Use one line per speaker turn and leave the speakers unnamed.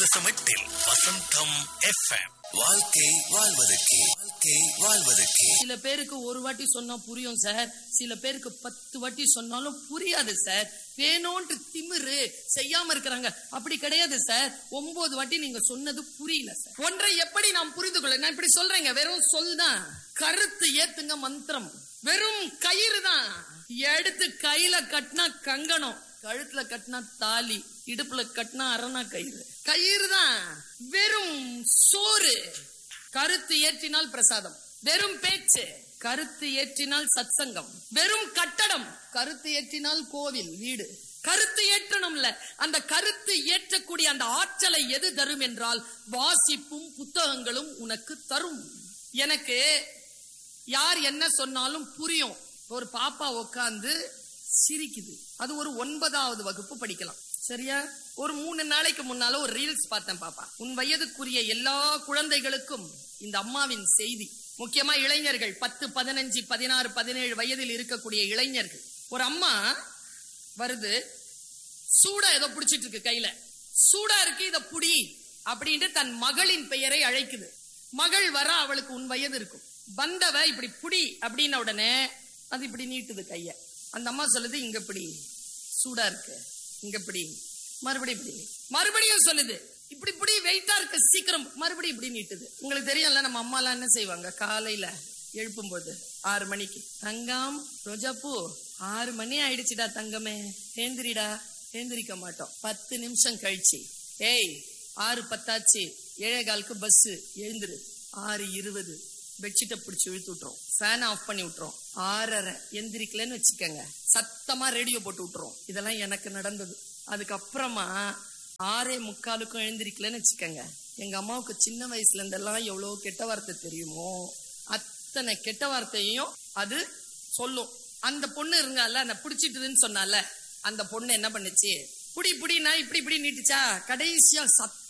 தசம் எட்டில் வசந்தம் எஃப்எம் வாழ்க்கை வாழ்வதற்கு வாழ்க்கை வாழ்வதற்கு
சில பேருக்கு ஒரு வாட்டி சொன்னா புரியும் சார் சில பேருக்கு பத்து வாட்டி சொன்னாலும் புரியாது சார் வேணும்ன்ற திமிரு செய்யாம இருக்கிறாங்க அப்படி கிடையாது சார் ஒன்பது வாட்டி நீங்க சொன்னது புரியல சார் ஒன்றை எப்படி நாம் புரிந்து கொள்ள நான் இப்படி சொல்றேங்க வெறும் சொல் தான் கருத்து ஏத்துங்க மந்திரம் வெறும் கயிறு தான் எடுத்து கையில கட்டினா கங்கணம் கழுத்துல கட்டினா தாலி இடுப்புல கட்டினா அரணா கயிறு கயிறு தான் வெறும் சோறு கருத்து ஏற்றினால் பிரசாதம் வெறும் பேச்சு கருத்து ஏற்றினால் சத்சங்கம் வெறும் கட்டடம் கருத்து ஏற்றினால் கோவில் வீடு கருத்து ஏற்றணும்ல அந்த கருத்து ஏற்றக்கூடிய அந்த ஆற்றலை எது தரும் என்றால் வாசிப்பும் புத்தகங்களும் உனக்கு தரும் எனக்கு யார் என்ன சொன்னாலும் புரியும் ஒரு பாப்பா உட்காந்து சிரிக்குது அது ஒரு ஒன்பதாவது வகுப்பு படிக்கலாம் சரியா ஒரு மூணு நாளைக்கு முன்னால ஒரு ரீல்ஸ் பார்த்தேன் பாப்பா உன் வயதுக்குரிய எல்லா குழந்தைகளுக்கும் இந்த அம்மாவின் செய்தி முக்கியமா இளைஞர்கள் பத்து பதினஞ்சு பதினாறு பதினேழு வயதில் இருக்கக்கூடிய இளைஞர்கள் ஒரு அம்மா வருது சூடா ஏதோ பிடிச்சிட்டு இருக்கு கையில சூடா இருக்கு இத புடி அப்படின்ட்டு தன் மகளின் பெயரை அழைக்குது மகள் வர அவளுக்கு உன் வயது இருக்கும் வந்தவ இப்படி புடி அப்படின்ன உடனே அது இப்படி நீட்டுது கைய அந்த அம்மா சொல்லுது இங்க இப்படி சூடா இருக்கு இங்க இப்படி மறுபடியும் இப்படி மறுபடியும் சொல்லுது இப்படி இப்படி வெயிட்டா இருக்கு சீக்கிரம் மறுபடியும் இப்படி நீட்டுது உங்களுக்கு தெரியும்ல நம்ம அம்மா எல்லாம் என்ன செய்வாங்க காலையில எழுப்பும் போது ஆறு மணிக்கு தங்கம் ரோஜாப்பூ ஆறு மணி ஆயிடுச்சுடா தங்கமே ஏந்திரிடா ஏந்திரிக்க மாட்டோம் பத்து நிமிஷம் கழிச்சு ஏய் ஆறு பத்தாச்சு ஏழே காலுக்கு பஸ் எழுந்துரு ஆறு இருபது பெட்ஷீட்டை பிடிச்சி இழுத்து விட்டுரும் ஃபேன் ஆஃப் பண்ணி விட்டுரும் ஆறரை எந்திரிக்கலன்னு வச்சுக்கோங்க சத்தமா ரேடியோ போட்டு விட்டுரும் இதெல்லாம் எனக்கு நடந்தது அதுக்கப்புறமா ஆறே முக்காலுக்கும் எழுந்திரிக்கலன்னு வச்சுக்கோங்க எங்க அம்மாவுக்கு சின்ன வயசுல இருந்தெல்லாம் எவ்வளவு கெட்ட வார்த்தை தெரியுமோ அத்தனை கெட்ட வார்த்தையும் அது சொல்லும் அந்த பொண்ணு இருங்கால அந்த பிடிச்சிட்டுதுன்னு சொன்னால அந்த பொண்ணு என்ன பண்ணுச்சு புடி புடினா இப்படி இப்படி நீட்டுச்சா கடைசியா சத்த